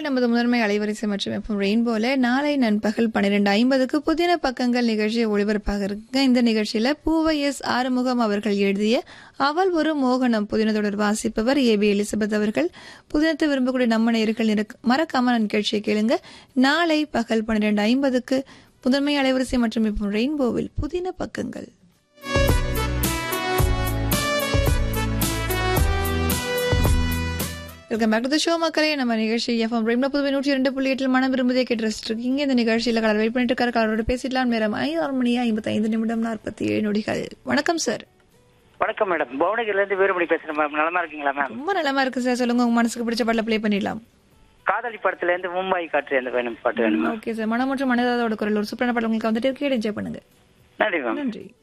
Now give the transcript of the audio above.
நமது முதன்மை அலைவரிசை மற்றும் எஃப்எம் ரெயின்போல நாளை நண்பகல் பன்னிரெண்டு ஐம்பதுக்கு புதின பக்கங்கள் நிகழ்ச்சி ஒளிபரப்பாக இருக்கு இந்த நிகழ்ச்சியில பூவை எஸ் ஆறுமுகம் அவர்கள் எழுதிய அவள் ஒரு மோகனம் புதின தொடர் வாசிப்பவர் ஏ பி எலிசபெத் அவர்கள் புதினத்தை விரும்பக்கூடிய நம்ம நேர்கள் நிறக்- மறக்காம நிகழ்ச்சியை கேளுங்க நாளை பகல் பன்னிரெண்டு ஐம்பதுக்கு முதன்மை அலைவரிசை மற்றும் எஃப்எம் ரெயின்போவில் புதின பக்கங்கள் welcome back to the show மக்களே நம்ம நிகழ்ச்சி எஃப்எம் ரெண்டு புதுவை நூற்றி இரண்டு புள்ளி எட்டில் மனம் விரும்புதே கேட்டு ரசிட்டு இருக்கீங்க இந்த நிகழ்ச்சியில் கலர் வெயிட் பண்ணிட்டு இருக்காரு கலரோட பேசிடலாம் நேரம் ஐந்து மணி ஐம்பத்தி ஐந்து நிமிடம் நாற்பத்தி ஏழு நொடிகள் வணக்கம் சார் வணக்கம் மேடம் புவனகிரில இருந்து வீரமணி பேசுறேன் மேம் நலமா இருக்கீங்களா மேம் ரொம்ப நலமா இருக்கு சார் சொல்லுங்க உங்க மனசுக்கு பிடிச்ச பாட்டில் ப்ளே பண்ணிடலாம் காதலி படத்துல இருந்து மும்பை காற்று அந்த வேணும் பாட்டு வேணும் மேம் ஓகே சார் மனம் மற்றும் மனதாதோட குரல் ஒரு சூப்பரான பாடல் உங்களுக்கு வந்துட்டு இருக்கு என்ஜாய் பண்ணுங்க நன்றி மேம் நன்றி